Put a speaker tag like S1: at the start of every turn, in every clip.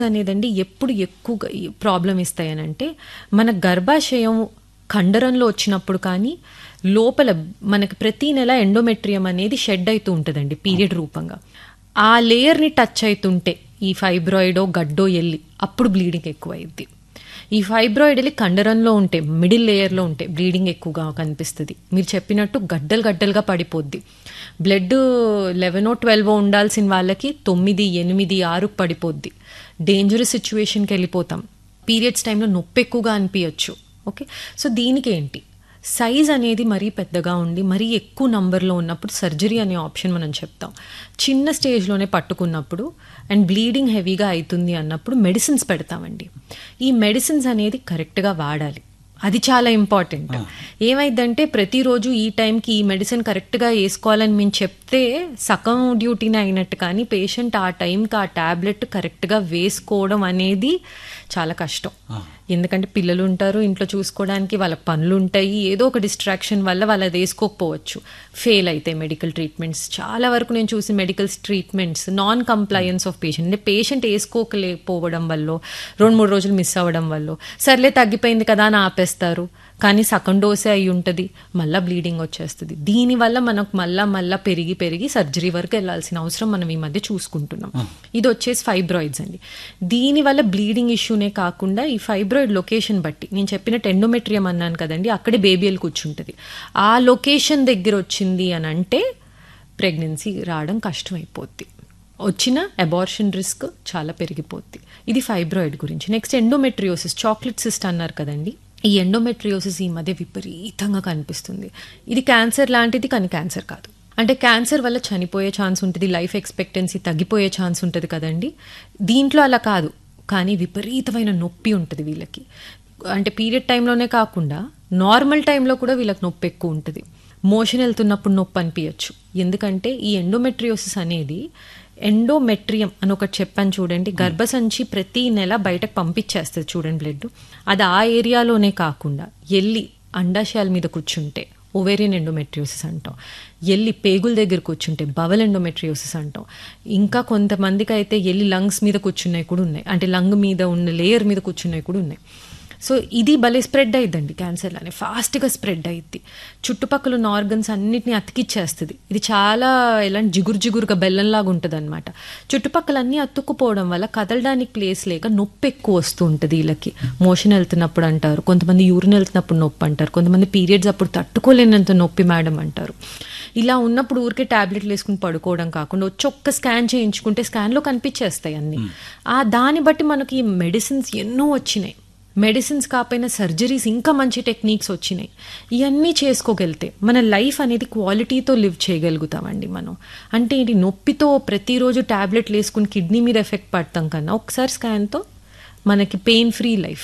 S1: అనేదండి ఎప్పుడు ఎక్కువగా ప్రాబ్లం ఇస్తాయనంటే మన గర్భాశయం కండరంలో వచ్చినప్పుడు కానీ లోపల మనకి ప్రతి నెల ఎండోమెట్రియం అనేది షెడ్ అవుతూ ఉంటుందండి పీరియడ్ రూపంగా ఆ లేయర్ని టచ్ అవుతుంటే ఈ ఫైబ్రాయిడో గడ్డో ఎల్లి అప్పుడు బ్లీడింగ్ ఎక్కువ అయింది ఈ ఫైబ్రాయిడ్ వెళ్ళి కండరంలో ఉంటే మిడిల్ లేయర్లో ఉంటే బ్లీడింగ్ ఎక్కువగా కనిపిస్తుంది మీరు చెప్పినట్టు గడ్డలు గడ్డలుగా పడిపోద్ది బ్లడ్ లెవెనో ట్వెల్వో ఉండాల్సిన వాళ్ళకి తొమ్మిది ఎనిమిది ఆరు పడిపోద్ది డేంజరస్ సిచ్యువేషన్కి వెళ్ళిపోతాం పీరియడ్స్ టైంలో నొప్పి ఎక్కువగా అనిపించచ్చు ఓకే సో దీనికి ఏంటి సైజ్ అనేది మరీ పెద్దగా ఉండి మరీ ఎక్కువ నంబర్లో ఉన్నప్పుడు సర్జరీ అనే ఆప్షన్ మనం చెప్తాం చిన్న స్టేజ్లోనే పట్టుకున్నప్పుడు అండ్ బ్లీడింగ్ హెవీగా అవుతుంది అన్నప్పుడు మెడిసిన్స్ పెడతామండి ఈ మెడిసిన్స్ అనేది కరెక్ట్గా వాడాలి అది చాలా ఇంపార్టెంట్ ఏమైందంటే ప్రతిరోజు ఈ టైంకి ఈ మెడిసిన్ కరెక్ట్గా వేసుకోవాలని మేము చెప్తే సగం డ్యూటీని అయినట్టు కానీ పేషెంట్ ఆ టైంకి ఆ ట్యాబ్లెట్ కరెక్ట్గా వేసుకోవడం అనేది చాలా కష్టం ఎందుకంటే పిల్లలు ఉంటారు ఇంట్లో చూసుకోవడానికి వాళ్ళ పనులు ఉంటాయి ఏదో ఒక డిస్ట్రాక్షన్ వల్ల వాళ్ళు అది వేసుకోకపోవచ్చు ఫెయిల్ అయితే మెడికల్ ట్రీట్మెంట్స్ చాలా వరకు నేను చూసి medical treatments non compliance of patient అంటే పేషెంట్ వేసుకోకలేకపోవడం వల్ల రెండు మూడు రోజులు మిస్ అవ్వడం వల్ల సర్లే తగ్గిపోయింది కదా అని ఆపేస్తారు కానీ సగం డోసే అయి ఉంటుంది మళ్ళీ బ్లీడింగ్ వచ్చేస్తుంది దీనివల్ల మనకు మళ్ళా మళ్ళా పెరిగి పెరిగి సర్జరీ వరకు వెళ్ళాల్సిన అవసరం మనం ఈ మధ్య చూసుకుంటున్నాం ఇది వచ్చేసి ఫైబ్రాయిడ్స్ అండి దీనివల్ల బ్లీడింగ్ ఇష్యూనే కాకుండా ఈ ఫైబ్రాయిడ్ లొకేషన్ బట్టి నేను చెప్పిన ఎండోమెట్రియం అన్నాను కదండి అక్కడే బేబియల్ కూర్చుంటుంది ఆ లొకేషన్ దగ్గర వచ్చింది అని అంటే ప్రెగ్నెన్సీ రావడం కష్టమైపోద్ది వచ్చిన అబార్షన్ రిస్క్ చాలా పెరిగిపోద్ది ఇది ఫైబ్రాయిడ్ గురించి నెక్స్ట్ ఎండోమెట్రియోసిస్ చాక్లెట్ సిస్ట్ అన్నారు కదండి ఈ ఎండోమెట్రియోసిస్ ఈ మధ్య విపరీతంగా కనిపిస్తుంది ఇది క్యాన్సర్ లాంటిది కానీ క్యాన్సర్ కాదు అంటే క్యాన్సర్ వల్ల చనిపోయే ఛాన్స్ ఉంటుంది లైఫ్ ఎక్స్పెక్టెన్సీ తగ్గిపోయే ఛాన్స్ ఉంటుంది కదండి దీంట్లో అలా కాదు కానీ విపరీతమైన నొప్పి ఉంటుంది వీళ్ళకి అంటే పీరియడ్ టైంలోనే కాకుండా నార్మల్ టైంలో కూడా వీళ్ళకి నొప్పి ఎక్కువ ఉంటుంది మోషన్ వెళ్తున్నప్పుడు నొప్పి అనిపించచ్చు ఎందుకంటే ఈ ఎండోమెట్రియోసిస్ అనేది ఎండోమెట్రియం అని ఒకటి చెప్పాను చూడండి గర్భసంచి ప్రతి నెల బయటకు పంపించేస్తుంది చూడండి బ్లడ్ అది ఆ ఏరియాలోనే కాకుండా ఎల్లి అండాశయాల మీద కూర్చుంటే ఓవేరియన్ ఎండోమెట్రియోసిస్ అంటాం ఎల్లి పేగుల దగ్గర కూర్చుంటే బవల్ ఎండోమెట్రియోసిస్ అంటాం ఇంకా కొంతమందికి అయితే ఎల్లి లంగ్స్ మీద కూర్చున్నాయి కూడా ఉన్నాయి అంటే లంగ్ మీద ఉన్న లేయర్ మీద కూర్చున్నాయి కూడా ఉన్నాయి సో ఇది భలే స్ప్రెడ్ అయిద్దండి క్యాన్సర్ అని ఫాస్ట్గా స్ప్రెడ్ అయ్యిద్ది చుట్టుపక్కల ఉన్న ఆర్గన్స్ అన్నిటిని అతికిచ్చేస్తుంది ఇది చాలా ఎలాంటి జిగురు జిగురుగా బెల్లంలాగా ఉంటుంది అనమాట చుట్టుపక్కల అన్నీ అతుక్కుపోవడం వల్ల కదలడానికి ప్లేస్ లేక నొప్పి ఎక్కువ వస్తూ ఉంటుంది వీళ్ళకి మోషన్ వెళ్తున్నప్పుడు అంటారు కొంతమంది యూరిన్ వెళ్తున్నప్పుడు నొప్పి అంటారు కొంతమంది పీరియడ్స్ అప్పుడు తట్టుకోలేనంత నొప్పి మేడం అంటారు ఇలా ఉన్నప్పుడు ఊరికే టాబ్లెట్లు వేసుకుని పడుకోవడం కాకుండా వచ్చి ఒక్క స్కాన్ చేయించుకుంటే స్కాన్లో కనిపించేస్తాయి అన్ని ఆ దాన్ని బట్టి మనకి మెడిసిన్స్ ఎన్నో వచ్చినాయి మెడిసిన్స్ కాకపోయినా సర్జరీస్ ఇంకా మంచి టెక్నిక్స్ వచ్చినాయి ఇవన్నీ చేసుకోగలితే మన లైఫ్ అనేది క్వాలిటీతో లివ్ చేయగలుగుతామండి మనం అంటే ఇది నొప్పితో ప్రతిరోజు ట్యాబ్లెట్లు వేసుకుని కిడ్నీ మీద ఎఫెక్ట్ పడతాం కన్నా ఒకసారి స్కాన్తో మనకి పెయిన్ ఫ్రీ లైఫ్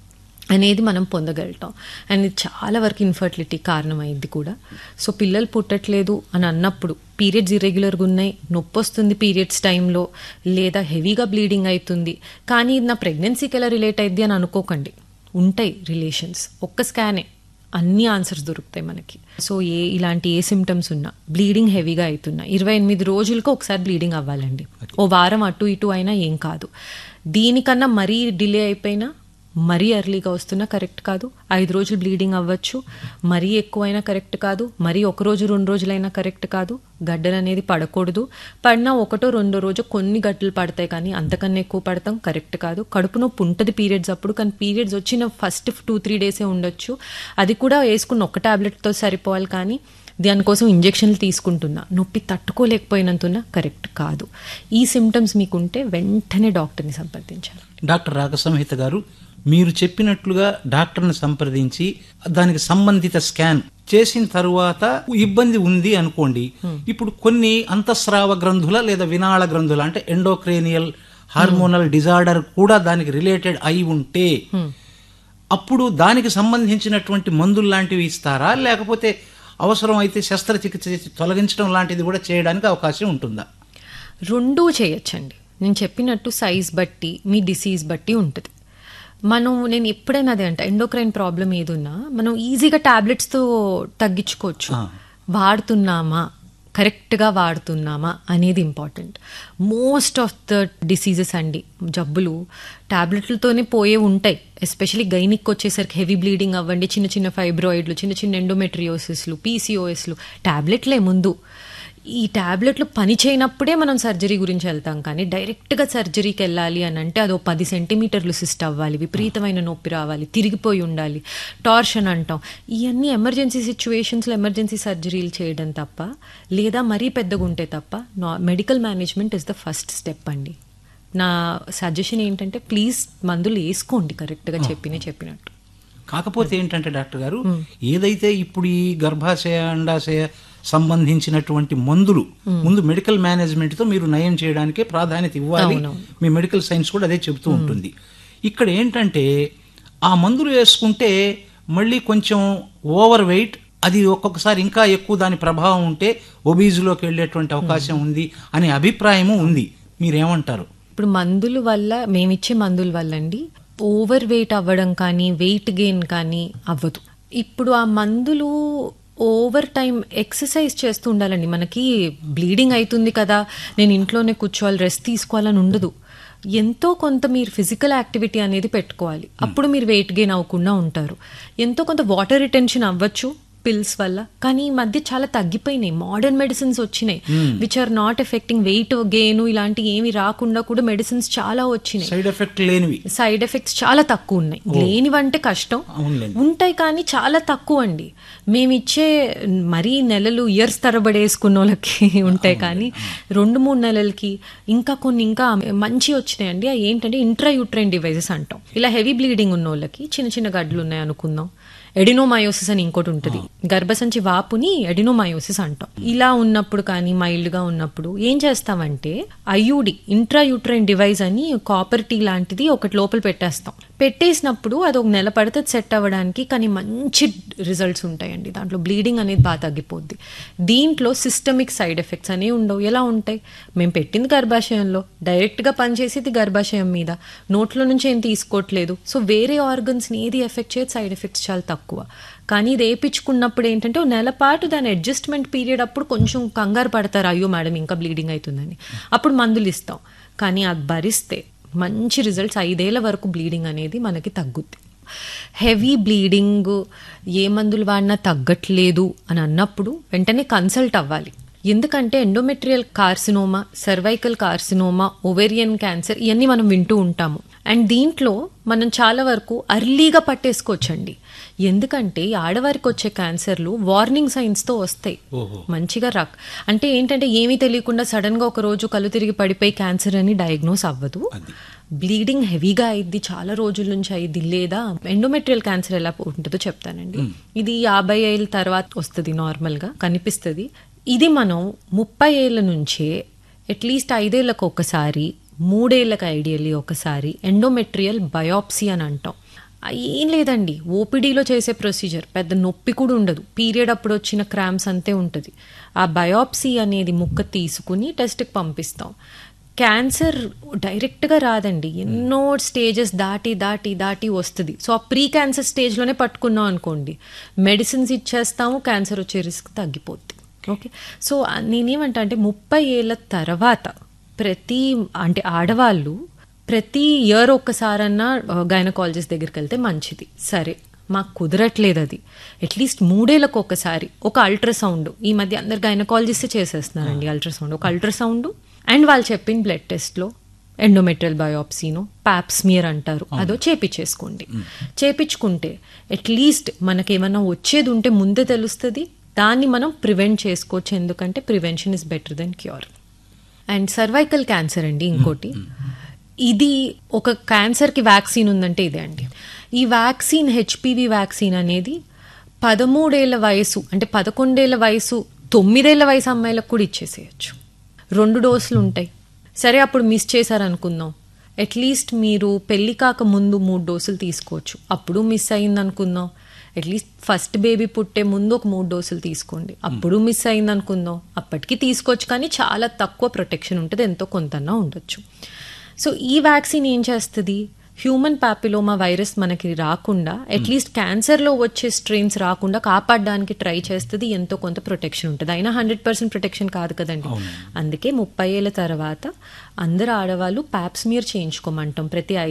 S1: అనేది మనం పొందగలుగుతాం అండ్ ఇది చాలా వరకు ఇన్ఫర్టిలిటీ కారణమైంది కూడా సో పిల్లలు పుట్టట్లేదు అని అన్నప్పుడు పీరియడ్స్ ఇరెగ్యులర్గా ఉన్నాయి నొప్పి వస్తుంది పీరియడ్స్ టైంలో లేదా హెవీగా బ్లీడింగ్ అవుతుంది కానీ ఇది నా ప్రెగ్నెన్సీకి ఎలా రిలేట్ అయింది అని అనుకోకండి ఉంటాయి రిలేషన్స్ ఒక్క స్కానే అన్ని ఆన్సర్స్ దొరుకుతాయి మనకి సో ఏ ఇలాంటి ఏ సిమ్టమ్స్ ఉన్నా బ్లీడింగ్ హెవీగా అవుతున్నా ఇరవై ఎనిమిది రోజులకు ఒకసారి బ్లీడింగ్ అవ్వాలండి ఓ వారం అటు ఇటు అయినా ఏం కాదు దీనికన్నా మరీ డిలే అయిపోయినా మరీ ఎర్లీగా వస్తున్నా కరెక్ట్ కాదు ఐదు రోజులు బ్లీడింగ్ అవ్వచ్చు మరీ ఎక్కువైనా కరెక్ట్ కాదు మరీ ఒక రోజు రెండు రోజులైనా కరెక్ట్ కాదు గడ్డలు అనేది పడకూడదు పడినా ఒకటో రెండో రోజు కొన్ని గడ్డలు పడతాయి కానీ అంతకన్నా ఎక్కువ పడతాం కరెక్ట్ కాదు కడుపు నొప్పి ఉంటుంది పీరియడ్స్ అప్పుడు కానీ పీరియడ్స్ వచ్చిన ఫస్ట్ టూ త్రీ డేసే ఉండొచ్చు అది కూడా వేసుకున్న ఒక టాబ్లెట్తో సరిపోవాలి కానీ దానికోసం ఇంజెక్షన్లు తీసుకుంటున్నా నొప్పి తట్టుకోలేకపోయినంతున్నా కరెక్ట్ కాదు ఈ సిమ్టమ్స్ మీకుంటే వెంటనే డాక్టర్ని సంప్రదించాలి
S2: డాక్టర్ రాగసంహిత గారు మీరు చెప్పినట్లుగా డాక్టర్ని సంప్రదించి దానికి సంబంధిత స్కాన్ చేసిన తరువాత ఇబ్బంది ఉంది అనుకోండి ఇప్పుడు కొన్ని అంతఃస్రావ గ్రంథుల లేదా వినాళ గ్రంథుల అంటే ఎండోక్రేనియల్ హార్మోనల్ డిజార్డర్ కూడా దానికి రిలేటెడ్ అయి ఉంటే అప్పుడు దానికి సంబంధించినటువంటి మందులు లాంటివి ఇస్తారా లేకపోతే అవసరం అయితే శస్త్రచికిత్స చేసి తొలగించడం లాంటిది కూడా చేయడానికి అవకాశం ఉంటుందా
S1: రెండూ చేయొచ్చండి నేను చెప్పినట్టు సైజ్ బట్టి మీ డిసీజ్ బట్టి ఉంటుంది మనం నేను ఎప్పుడైనా అదే అంట ఎండోక్రైన్ ప్రాబ్లం ఏదున్నా మనం ఈజీగా టాబ్లెట్స్తో తగ్గించుకోవచ్చు వాడుతున్నామా కరెక్ట్గా వాడుతున్నామా అనేది important most of the diseases అండి జబ్బులు టాబ్లెట్లతోనే పోయే ఉంటాయి ఎస్పెషలీ గైనిక్ వచ్చేసరికి హెవీ బ్లీడింగ్ అవ్వండి చిన్న చిన్న ఫైబ్రాయిడ్లు చిన్న చిన్న ఎండోమెట్రియోసిస్లు పీసీఓఎస్లు టాబ్లెట్లే ముందు ఈ టాబ్లెట్లు పని చేయనప్పుడే మనం సర్జరీ గురించి వెళ్తాం కానీ డైరెక్ట్గా సర్జరీకి వెళ్ళాలి అని అంటే అదో పది సెంటీమీటర్లు సిస్ట్ అవ్వాలి విపరీతమైన నొప్పి రావాలి తిరిగిపోయి ఉండాలి టార్షన్ అంటాం ఇవన్నీ ఎమర్జెన్సీ సిచ్యువేషన్స్లో ఎమర్జెన్సీ సర్జరీలు చేయడం తప్ప లేదా మరీ పెద్దగా ఉంటే తప్ప నా medical management is the first step అండి నా సజెషన్ ఏంటంటే ప్లీజ్ మందులు వేసుకోండి కరెక్ట్గా చెప్పినే చెప్పినట్టు
S2: కాకపోతే ఏంటంటే డాక్టర్ గారు ఏదైతే ఇప్పుడు ఈ గర్భాశయ అండాశయ సంబంధించినటువంటి మందులు ముందు మెడికల్ మేనేజ్మెంట్ తో మీరు నయం చేయడానికే ప్రాధాన్యత ఇవ్వాలి మీ మెడికల్ సైన్స్ కూడా అదే చెబుతూ ఉంటుంది ఇక్కడ ఏంటంటే ఆ మందులు వేసుకుంటే మళ్ళీ కొంచెం ఓవర్ వెయిట్ అది ఒక్కొక్కసారి ఇంకా ఎక్కువ దాని ప్రభావం ఉంటే ఒబీజులోకి వెళ్ళేటువంటి అవకాశం ఉంది అనే అభిప్రాయము ఉంది మీరేమంటారు
S1: ఇప్పుడు మందుల వల్ల మేమిచ్చే మందుల వల్ల అండి ఓవర్ వెయిట్ అవ్వడం కానీ వెయిట్ గెయిన్ కానీ అవ్వదు ఇప్పుడు ఆ మందులు ఓవర్ టైం ఎక్సర్సైజ్ చేస్తూ ఉండాలండి మనకి బ్లీడింగ్ అవుతుంది కదా నేను ఇంట్లోనే కూర్చోవాలి రెస్ట్ తీసుకోవాలని ఉండదు ఎంతో కొంత మీరు ఫిజికల్ యాక్టివిటీ అనేది పెట్టుకోవాలి అప్పుడు మీరు వెయిట్ గెయిన్ అవ్వకుండా ఉంటారు ఎంతో కొంత వాటర్ రిటెన్షన్ అవ్వచ్చు పిల్స్ వల్ల కానీ ఈ మధ్య చాలా తగ్గిపోయినాయి మోడర్న్ మెడిసిన్స్ వచ్చినాయి which are not affecting weight gain ఇలాంటి ఏమి రాకుండా కూడా మెడిసిన్స్ చాలా వచ్చినాయి
S2: సైడ్ ఎఫెక్ట్ లేనివి
S1: సైడ్ ఎఫెక్ట్స్ చాలా తక్కువ ఉన్నాయి లేనివంటే కష్టం
S2: అవునులేండి
S1: ఉంటాయి కానీ చాలా తక్కువ అండి మేము ఇచ్చే మరీ నెలలు ఇయర్స్ తరబడి వేసుకున్న వాళ్ళకి ఉంటాయి కానీ రెండు మూడు నెలలకి ఇంకా కొన్ని ఇంకా మంచి వచ్చినాయండి అవి ఏంటంటే ఇంట్రా యూట్రైన్ డివైజెస్ అంటాం ఇలా హెవీ బ్లీడింగ్ ఉన్న వాళ్ళకి చిన్న చిన్న గడ్డలు ఉన్నాయి అనుకుందాం ఎడినోమయోసిస్ అని ఇంకోటి ఉంటుంది గర్భసంచి వాపుని ఎడినోమయోసిస్ అంటాం ఇలా ఉన్నప్పుడు కానీ మైల్డ్ గా ఉన్నప్పుడు ఏం చేస్తామంటే ఐయుడి ఇంట్రా యూట్రైన్ డివైస్ అని కాపర్ టీ లాంటిది ఒకటి లోపల పెట్టేస్తాం పెట్టేసినప్పుడు అది ఒక నెల పడుతుంది సెట్ అవ్వడానికి కానీ మంచి రిజల్ట్స్ ఉంటాయండి దాంట్లో బ్లీడింగ్ అనేది బాగా తగ్గిపోద్ది దీంట్లో సిస్టమిక్ సైడ్ ఎఫెక్ట్స్ అనేవి ఉండవు ఎలా ఉంటాయి మేము పెట్టింది గర్భాశయంలో డైరెక్ట్గా పనిచేసేది గర్భాశయం మీద నోట్లో నుంచి ఏం తీసుకోవట్లేదు సో వేరే ఆర్గన్స్ని ఏది ఎఫెక్ట్ చేయదు సైడ్ ఎఫెక్ట్స్ చాలా తక్కువ కానీ ఇది వేయించుకున్నప్పుడు ఏంటంటే ఓ నెల పాటు దాని అడ్జస్ట్మెంట్ పీరియడ్ అప్పుడు కొంచెం కంగారు పడతారు అయ్యో మేడం ఇంకా బ్లీడింగ్ అవుతుందని అప్పుడు మందులు ఇస్తాం కానీ అది భరిస్తే మంచి రిజల్ట్స్ ఐదేళ్ల వరకు బ్లీడింగ్ అనేది మనకి తగ్గుద్ది హెవీ బ్లీడింగ్ ఏ మందులు వాడినా తగ్గట్లేదు అని అన్నప్పుడు వెంటనే కన్సల్ట్ అవ్వాలి ఎందుకంటే endometrial carcinoma cervical carcinoma ovarian cancer ఇవన్నీ మనం వింటూ ఉంటాము అండ్ దీంట్లో మనం చాలా వరకు అర్లీగా పట్టేసుకోవచ్చండి ఎందుకంటే ఈ ఆడవారికి వచ్చే క్యాన్సర్లు వార్నింగ్ సైన్స్తో వస్తాయి
S2: ఓహో
S1: మంచిగా రాక్ అంటే ఏంటంటే ఏమీ తెలియకుండా సడన్ గా ఒక రోజు కళ్ళు తిరిగి పడిపోయి క్యాన్సర్ అని డయాగ్నోస్ అవ్వదు
S2: అది
S1: బ్లీడింగ్ హెవీగా అయింది చాలా రోజుల నుంచి అయింది లేదా ఎండోమెట్రియల్ క్యాన్సర్ ఎలా ఉంటుందో చెప్తానండి ఇది యాభై ఏళ్ళ తర్వాత వస్తుంది నార్మల్గా కనిపిస్తుంది ఇది మనం ముప్పై ఏళ్ళ నుంచే అట్లీస్ట్ ఐదేళ్లకు ఒకసారి మూడేళ్లకు ఐడియల్లీ ఒకసారి ఎండోమెట్రియల్ బయాప్సీ అని అంటాం ఆ ఏం లేదండి ఓపీడీలో చేసే ప్రొసీజర్ పెద్ద నొప్పి కూడా ఉండదు పీరియడ్ అప్పుడు వచ్చిన క్రామ్స్ అంతే ఉంటుంది ఆ బయాప్సీ అనేది ముక్క తీసుకుని టెస్ట్కి పంపిస్తాం క్యాన్సర్ డైరెక్ట్గా రాదండి ఎన్నో స్టేజెస్ దాటి దాటి దాటి వస్తుంది సో ఆ ప్రీ క్యాన్సర్ స్టేజ్లోనే పట్టుకున్నాం అనుకోండి మెడిసిన్స్ ఇచ్చేస్తాము క్యాన్సర్ వచ్చే రిస్క్ తగ్గిపోద్ది ఓకే సో నేనేమంటా అంటే ముప్పై ఏళ్ళ తర్వాత ప్రతి అంటే ఆడవాళ్ళు ప్రతి ఇయర్ ఒక్కసారన్నా గైనకాలజిస్ట్ దగ్గరికి వెళ్తే మంచిది సరే మాకు కుదరట్లేదు అది అట్లీస్ట్ మూడేళ్ళకు ఒకసారి ఒక అల్ట్రాసౌండ్ ఈ మధ్య అందరు గైనకాలజిస్టే చేసేస్తున్నారండి అల్ట్రాసౌండ్ ఒక అల్ట్రాసౌండ్ అండ్ వాళ్ళు చెప్పిన బ్లడ్ టెస్ట్లో ఎండోమెట్రియల్ బయోప్సీను ప్యాప్స్మియర్ అంటారు అదో చేపించేసుకోండి చేపించుకుంటే అట్లీస్ట్ మనకేమన్నా వచ్చేది ఉంటే ముందే తెలుస్తుంది దాన్ని మనం ప్రివెంట్ చేసుకోవచ్చు ఎందుకంటే prevention is better than cure and cervical cancer అండి ఇంకోటి ఇది ఒక క్యాన్సర్కి వ్యాక్సిన్ ఉందంటే ఇదే అండి ఈ వ్యాక్సిన్ హెచ్పివి వ్యాక్సిన్ అనేది పదమూడేళ్ల వయసు అంటే పదకొండేళ్ల వయసు తొమ్మిదేళ్ల వయసు అమ్మాయిలకు కూడా ఇచ్చేసేయచ్చు రెండు డోసులు ఉంటాయి సరే అప్పుడు మిస్ చేశారనుకుందాం అట్లీస్ట్ మీరు పెళ్లి కాక ముందు మూడు డోసులు తీసుకోవచ్చు అప్పుడు మిస్ అయింది అనుకుందాం అట్లీస్ట్ ఫస్ట్ బేబీ పుట్టే ముందు ఒక మూడు డోసులు తీసుకోండి అప్పుడు మిస్ అయింది అనుకుందాం అప్పటికి తీసుకోవచ్చు కానీ చాలా తక్కువ ప్రొటెక్షన్ ఉంటుంది ఎంతో కొంతన్నా ఉండొచ్చు సో ఈ వ్యాక్సిన్ ఏం చేస్తుంది హ్యూమన్ పాపిలోమా వైరస్ మనకి రాకుండా అట్లీస్ట్ క్యాన్సర్ లో వచ్చే స్ట్రెయిన్స్ రాకుండా కాపాడడానికి ట్రై చేస్తుంది ఎంతో కొంత ప్రొటెక్షన్ ఉంటుంది అయినా హండ్రెడ్ పర్సెంట్ ప్రొటెక్షన్ కాదు కదండి అందుకే ముప్పై ఏళ్ళ తర్వాత అందరు ఆడవాళ్ళు ప్యాప్స్మియర్ చేయించుకోమంటాం ప్రతి